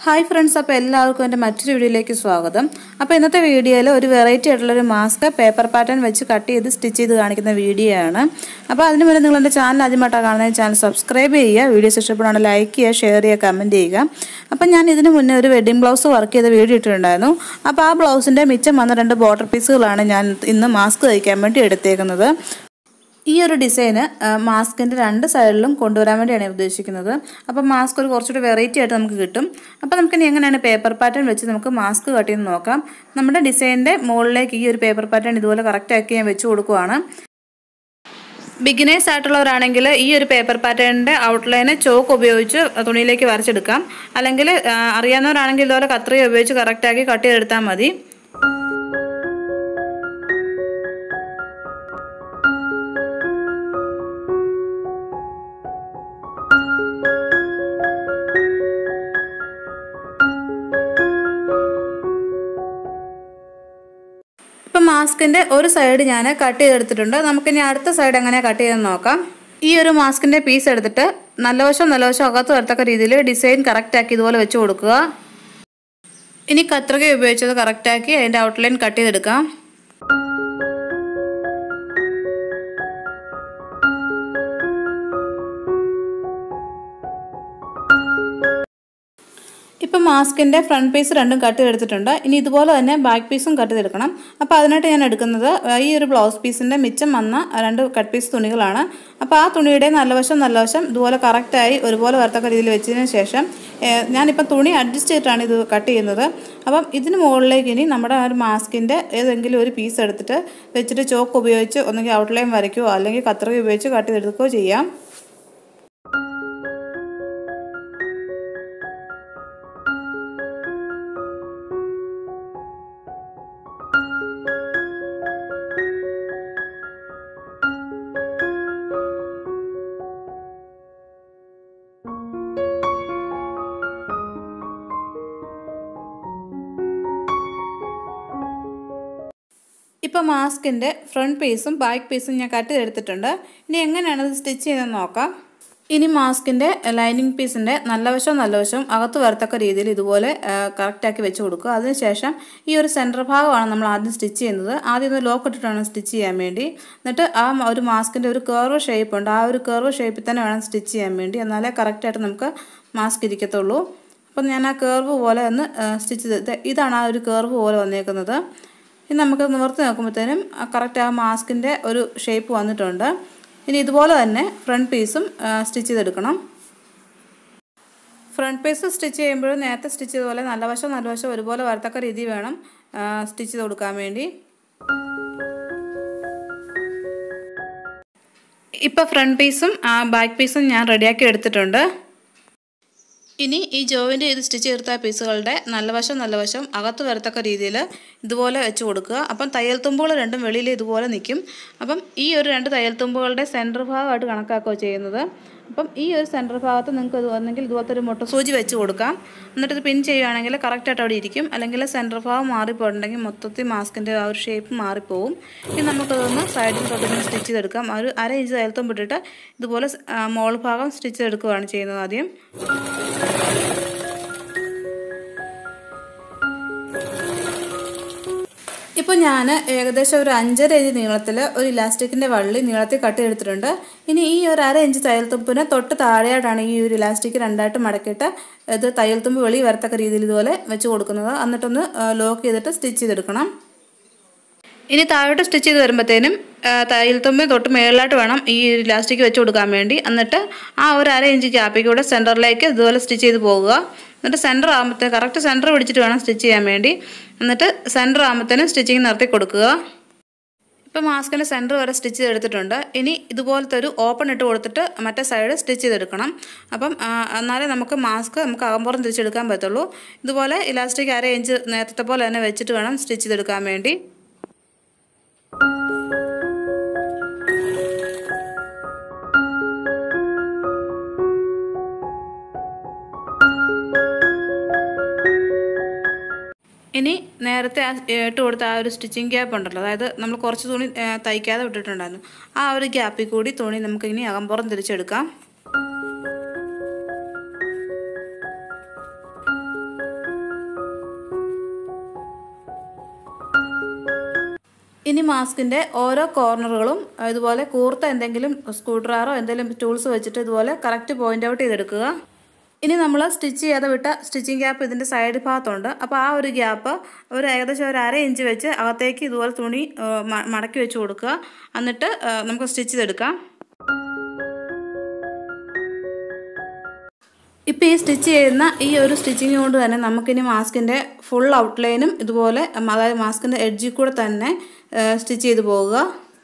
hi friends അപ്പോൾ എല്ലാവർക്കും എൻ്റെ മറ്റൊരു വീഡിയോയിലേക്ക് സ്വാഗതം അപ്പോൾ ഇന്നത്തെ വീഡിയോയിൽ ഒരു വെറൈറ്റി ആയിട്ടുള്ളൊരു മാസ്ക് പേപ്പർ പാറ്റേൺ വെച്ച് കട്ട് ചെയ്ത് സ്റ്റിച്ച് ചെയ്ത് കാണിക്കുന്ന വീഡിയോ ആണ് അപ്പോൾ അതിന് മുന്നേ നിങ്ങൾ എൻ്റെ ചാനൽ ആദ്യമായിട്ടാണ് കാണുന്നത് ചാനൽ സബ്സ്ക്രൈബ് ചെയ്യുക വീഡിയോസ് ഇഷ്ടപ്പെടുകയാണെങ്കിൽ ലൈക്ക് ചെയ്യുക ഷെയർ ചെയ്യുക കമൻറ്റ് ചെയ്യുക അപ്പം ഞാൻ ഇതിന് മുന്നേ ഒരു വെഡ്ഡിംഗ് ബ്ലൗസ് വർക്ക് ചെയ്ത വീഡിയോ ഇട്ടിട്ടുണ്ടായിരുന്നു അപ്പോൾ ആ ബ്ലൗസിൻ്റെ മിച്ചം വന്ന രണ്ട് ബോർഡർ പീസുകളാണ് ഞാൻ ഇന്ന് മാസ്ക് തയ്ക്കാൻ വേണ്ടി എടുത്തേക്കുന്നത് ഈ ഒരു ഡിസൈന് മാസ്കിൻ്റെ രണ്ട് സൈഡിലും കൊണ്ടുവരാൻ വേണ്ടിയാണ് ഞാൻ ഉദ്ദേശിക്കുന്നത് അപ്പോൾ മാസ്ക് ഒരു കുറച്ചുകൂടി വെറൈറ്റി ആയിട്ട് നമുക്ക് കിട്ടും അപ്പോൾ നമുക്കിനി എങ്ങനെയാണ് പേപ്പർ പാറ്റേൺ വെച്ച് നമുക്ക് മാസ്ക് കട്ട് ചെയ്ത് നോക്കാം നമ്മുടെ ഡിസൈനിൻ്റെ മുകളിലേക്ക് ഈ ഒരു പേപ്പർ പാറ്റേൺ ഇതുപോലെ കറക്റ്റാക്കി ഞാൻ വെച്ച് കൊടുക്കുവാണ് ബിഗിനേഴ്സ് ആയിട്ടുള്ളവരാണെങ്കിൽ ഈ ഒരു പേപ്പർ പാറ്റേണിൻ്റെ ഔട്ട്ലൈന് ചോക്ക് ഉപയോഗിച്ച് തുണിയിലേക്ക് വരച്ചെടുക്കാം അല്ലെങ്കിൽ അറിയാവുന്നവരാണെങ്കിൽ ഇതുപോലെ കത്രിക ഉപയോഗിച്ച് കറക്റ്റാക്കി കട്ട് ചെയ്തെടുത്താൽ മതി ഇപ്പം മാസ്കിൻ്റെ ഒരു സൈഡ് ഞാൻ കട്ട് ചെയ്തെടുത്തിട്ടുണ്ട് നമുക്കിനി അടുത്ത സൈഡ് എങ്ങനെ കട്ട് ചെയ്തെന്ന് നോക്കാം ഈ ഒരു മാസ്കിൻ്റെ പീസ് എടുത്തിട്ട് നല്ല വശം നല്ല വശം അകത്ത് വരത്തക്ക രീതിയിൽ ഡിസൈൻ കറക്റ്റാക്കി ഇതുപോലെ വെച്ച് കൊടുക്കുക ഇനി കത്രിക ഉപയോഗിച്ചത് കറക്റ്റാക്കി അതിൻ്റെ ഔട്ട്ലൈൻ കട്ട് ചെയ്തെടുക്കാം ഇപ്പം മാസ്കിൻ്റെ ഫ്രണ്ട് പീസ് രണ്ടും കട്ട് ചെയ്തെടുത്തിട്ടുണ്ട് ഇനി ഇതുപോലെ തന്നെ ബാക്ക് പീസും കട്ട് ചെയ്തെടുക്കണം അപ്പോൾ അതിനായിട്ട് ഞാൻ എടുക്കുന്നത് ഈ ഒരു ബ്ലൗസ് പീസിൻ്റെ മിച്ചം വന്ന രണ്ട് കട്ട് പീസ് തുണികളാണ് അപ്പോൾ ആ തുണിയുടെ നല്ല വശം നല്ല വശം ഇതുപോലെ കറക്റ്റായി ഒരുപോലെ വരത്തക്ക രീതിയിൽ വെച്ചതിന് ശേഷം ഞാനിപ്പം തുണി അഡ്ജസ്റ്റ് ചെയ്തിട്ടാണ് ഇത് കട്ട് ചെയ്യുന്നത് അപ്പം ഇതിന് മുകളിലേക്ക് ഇനി നമ്മുടെ ഒരു മാസ്കിൻ്റെ ഏതെങ്കിലും ഒരു പീസ് എടുത്തിട്ട് വെച്ചിട്ട് ചോക്ക് ഉപയോഗിച്ച് ഒന്നെങ്കിൽ ഔട്ട്ലൈൻ വരയ്ക്കുകയോ അല്ലെങ്കിൽ കത്രിക ഉപയോഗിച്ച് കട്ട് ചെയ്തെടുക്കുകയോ ചെയ്യാം ഇപ്പോൾ മാസ്കിൻ്റെ ഫ്രണ്ട് പീസും ബാക്ക് പീസും ഞാൻ കട്ട് ചെയ്തെടുത്തിട്ടുണ്ട് ഇനി എങ്ങനെയാണ് ഇത് സ്റ്റിച്ച് ചെയ്തെന്ന് നോക്കാം ഇനി മാസ്കിൻ്റെ ലൈനിങ് പീസിൻ്റെ നല്ല വശവും നല്ല വശവും അകത്ത് വരത്തക്ക രീതിയിൽ ഇതുപോലെ കറക്റ്റാക്കി വെച്ച് കൊടുക്കുക അതിനുശേഷം ഈ ഒരു സെൻറ്റർ ഭാഗമാണ് നമ്മൾ ആദ്യം സ്റ്റിച്ച് ചെയ്യുന്നത് ആദ്യം ഒന്ന് ലോക്ക് ഇട്ടിട്ടാണ് സ്റ്റിച്ച് ചെയ്യാൻ വേണ്ടി എന്നിട്ട് ആ ഒരു മാസ്കിൻ്റെ ഒരു കർവ് ഷേപ്പ് ഉണ്ട് ആ ഒരു കർവ് ഷേപ്പിൽ തന്നെ വേണം സ്റ്റിച്ച് ചെയ്യാൻ വേണ്ടി എന്നാലേ കറക്റ്റായിട്ട് നമുക്ക് മാസ്ക് ഇരിക്കത്തുള്ളൂ അപ്പം ഞാൻ ആ കർവ് പോലെ ഒന്ന് സ്റ്റിച്ച് ചെയ്ത് ഇതാണ് ആ ഒരു കർവ് പോലെ വന്നേക്കുന്നത് ഇനി നമുക്ക് നിവർത്തി നോക്കുമ്പോഴത്തേനും കറക്റ്റ് ആ മാസ്കിൻ്റെ ഒരു ഷേപ്പ് വന്നിട്ടുണ്ട് ഇനി ഇതുപോലെ തന്നെ ഫ്രണ്ട് പീസും സ്റ്റിച്ച് ചെയ്തെടുക്കണം ഫ്രണ്ട് പീസ് സ്റ്റിച്ച് ചെയ്യുമ്പോൾ നേരത്തെ സ്റ്റിച്ച് ചെയ്തതുപോലെ നല്ല വശം നല്ല വശം ഒരുപോലെ വരത്തക്ക രീതി വേണം സ്റ്റിച്ച് ചെയ്ത് കൊടുക്കാൻ വേണ്ടി ഇപ്പോൾ ഫ്രണ്ട് പീസും ബാക്ക് പീസും ഞാൻ റെഡിയാക്കി എടുത്തിട്ടുണ്ട് ഇനി ഈ ജോയിൻ്റ് ചെയ്ത് സ്റ്റിച്ച് ചേർത്ത പീസുകളുടെ നല്ല വശം നല്ല വശം അകത്ത് വരത്തക്ക രീതിയിൽ ഇതുപോലെ വെച്ച് കൊടുക്കുക അപ്പം തയ്യൽ തുമ്പുകൾ രണ്ടും വെളിയിൽ ഇതുപോലെ നിൽക്കും അപ്പം ഈ ഒരു രണ്ട് തയ്യൽ തുമ്പുകളുടെ സെൻറ്റർ ഭാഗമായിട്ട് കണക്കാക്കുക ചെയ്യുന്നത് അപ്പം ഈ ഒരു സെൻറ്റർ ഭാഗത്ത് നിങ്ങൾക്ക് ഇത് ഒന്നെങ്കിൽ ഇതുപോലത്തെ ഒരു മുട്ട സൂചി വെച്ച് കൊടുക്കാം എന്നിട്ട് ഇത് പിൻ ചെയ്യുകയാണെങ്കിൽ കറക്റ്റായിട്ട് അവിടെ ഇരിക്കും അല്ലെങ്കിൽ സെൻറ്റർ ഭാഗം മാറിപ്പോയിട്ടുണ്ടെങ്കിൽ മൊത്തത്തിൽ മാസ്കിൻ്റെ ആ ഒരു ഷേപ്പ് മാറിപ്പോവും ഇനി നമുക്കതൊന്ന് സൈഡിൽ തൊട്ടിങ്ങനെ സ്റ്റിച്ച് ചെയ്തെടുക്കാം ഒരു അര ഇഞ്ച് തയ്യൽത്തും വിട്ടിട്ട് ഇതുപോലെ മോൾ ഭാഗം സ്റ്റിച്ച് ചെയ്തെടുക്കുകയാണ് ചെയ്യുന്നത് ആദ്യം ഇപ്പോൾ ഞാൻ ഏകദേശം ഒരു അഞ്ചര ഇഞ്ച് നീളത്തിൽ ഒരു ഇലാസ്റ്റിക്കിൻ്റെ വള്ളി നീളത്തിൽ കട്ട് ചെയ്തെടുത്തിട്ടുണ്ട് ഇനി ഈ ഒരു അര ഇഞ്ച് തയ്യൽ തുമ്പിന് തൊട്ട് താഴെയായിട്ടാണ് ഈ ഒരു ഇലാസ്റ്റിക് രണ്ടായിട്ട് മടക്കിയിട്ട് ഇത് തയ്യൽ തുമ്പ് വെളി വരത്തക്ക രീതിയിൽ ഇതുപോലെ വെച്ച് കൊടുക്കുന്നത് എന്നിട്ടൊന്ന് ലോക്ക് ചെയ്തിട്ട് സ്റ്റിച്ച് ചെയ്തെടുക്കണം ഇനി താഴോട്ട് സ്റ്റിച്ച് ചെയ്ത് വരുമ്പോഴത്തേനും തയ്യൽ തുമ്പി തൊട്ട് മേളിലായിട്ട് വേണം ഈ ഇലാസ്റ്റിക് വെച്ച് കൊടുക്കാൻ വേണ്ടി എന്നിട്ട് ആ ഒരു അര ഇഞ്ച് ഗ്യാപ്പിക്കൂടെ സെൻറ്ററിലേക്ക് ഇതുപോലെ സ്റ്റിച്ച് ചെയ്ത് പോകുക എന്നിട്ട് സെൻറ്റർ ആകുമ്പോഴത്തേന് കറക്റ്റ് സെൻറ്റർ പിടിച്ചിട്ട് വേണം സ്റ്റിച്ച് ചെയ്യാൻ വേണ്ടി എന്നിട്ട് സെൻറ്റർ ആകുമ്പോഴത്തേനും സ്റ്റിച്ചിങ് നിർത്തി കൊടുക്കുക ഇപ്പോൾ മാസ്കിൻ്റെ സെൻറ്റർ വരെ സ്റ്റിച്ച് ചെയ്തെടുത്തിട്ടുണ്ട് ഇനി ഇതുപോലത്തെ ഒരു ഓപ്പൺ ഇട്ട് കൊടുത്തിട്ട് മറ്റേ സൈഡ് സ്റ്റിച്ച് ചെയ്തെടുക്കണം അപ്പം എന്നാലേ നമുക്ക് മാസ്ക് നമുക്ക് അകമ്പുറം തിരിച്ചെടുക്കാൻ പറ്റുള്ളൂ ഇതുപോലെ ഇലാസ്റ്റിക് അര ഇഞ്ച് നേരത്തെ പോലെ തന്നെ വെച്ചിട്ട് വേണം സ്റ്റിച്ച് ചെയ്തെടുക്കാൻ വേണ്ടി ഇനി നേരത്തെ ആ ഇട്ട് കൊടുത്ത ആ ഒരു സ്റ്റിച്ചിങ് ഗ്യാപ്പ് ഉണ്ടല്ലോ അതായത് നമ്മൾ കുറച്ച് തുണി ഏ, തയ്ക്കാതെ വിട്ടിട്ടുണ്ടായിരുന്നു ആ ഒരു ഗ്യാപ്പിൽ കൂടി തുണി നമുക്ക് ഇനി അകമ്പുറം തിരിച്ചെടുക്കാം ഇനി മാസ്കിൻ്റെ ഓരോ കോർണറുകളും ഇതുപോലെ കൂർത്ത എന്തെങ്കിലും സ്ക്രൂ ഡ്രൈവറോ എന്തെങ്കിലും ടൂൾസ് വെച്ചിട്ട് ഇതുപോലെ കറക്റ്റ് പോയിൻ്റ് ഔട്ട് ചെയ്തെടുക്കുക ഇനി നമ്മൾ സ്റ്റിച്ച് ചെയ്യാതെ വിട്ട സ്റ്റിച്ചിങ് ഗ്യാപ്പ് ഇതിൻ്റെ സൈഡ് ഭാഗത്തുണ്ട് അപ്പോൾ ആ ഒരു ഗ്യാപ്പ് ഒരു ഏകദേശം ഒരു അര ഇഞ്ച് വെച്ച് അകത്തേക്ക് ഇതുപോലെ തുണി മടക്കി വെച്ച് കൊടുക്കുക എന്നിട്ട് നമുക്ക് സ്റ്റിച്ച് ചെയ്തെടുക്കാം ഇപ്പോൾ ഈ സ്റ്റിച്ച് ചെയ്യുന്ന ഈ ഒരു സ്റ്റിച്ചിങ് കൊണ്ട് തന്നെ നമുക്കിനി മാസ്കിൻ്റെ ഫുൾ ഔട്ട്ലൈനും ഇതുപോലെ അതായത് മാസ്കിൻ്റെ എഡ്ജിൽ കൂടെ തന്നെ സ്റ്റിച്ച് ചെയ്ത് പോകുക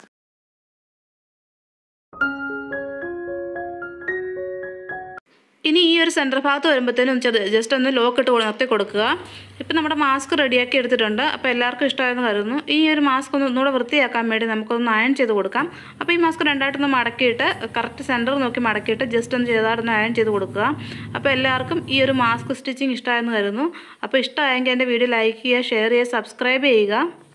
ഇനി ഈ ഒരു സെൻറ്റർ ഭാഗത്ത് വരുമ്പോഴത്തേനും ജസ്റ്റ് ഒന്ന് ലോക്ക് ഇട്ട് നിർത്തി കൊടുക്കുക ഇപ്പം നമ്മുടെ മാസ്ക് റെഡിയാക്കി എടുത്തിട്ടുണ്ട് അപ്പോൾ എല്ലാവർക്കും ഇഷ്ടമായെന്ന് കരുതുന്നു ഈ ഒരു മാസ്ക് ഒന്ന് ഒന്നുകൂടെ വൃത്തിയാക്കാൻ വേണ്ടി നമുക്കൊന്ന് അയൺ ചെയ്ത് കൊടുക്കാം അപ്പോൾ ഈ മാസ്ക് രണ്ടായിട്ടൊന്ന് മടക്കിയിട്ട് കറക്റ്റ് സെൻറ്റർ നോക്കി മടക്കിയിട്ട് ജസ്റ്റ് ഒന്ന് ചെയ്തായിട്ടൊന്ന് അയൺ ചെയ്ത് കൊടുക്കുക അപ്പോൾ എല്ലാവർക്കും ഈ ഒരു മാസ്ക് സ്റ്റിച്ചിങ് ഇഷ്ടമായെന്ന് കരുതുന്നു അപ്പോൾ ഇഷ്ടമായെങ്കിൽ എൻ്റെ വീഡിയോ ലൈക്ക് ചെയ്യുക ഷെയർ ചെയ്യുക സബ്സ്ക്രൈബ് ചെയ്യുക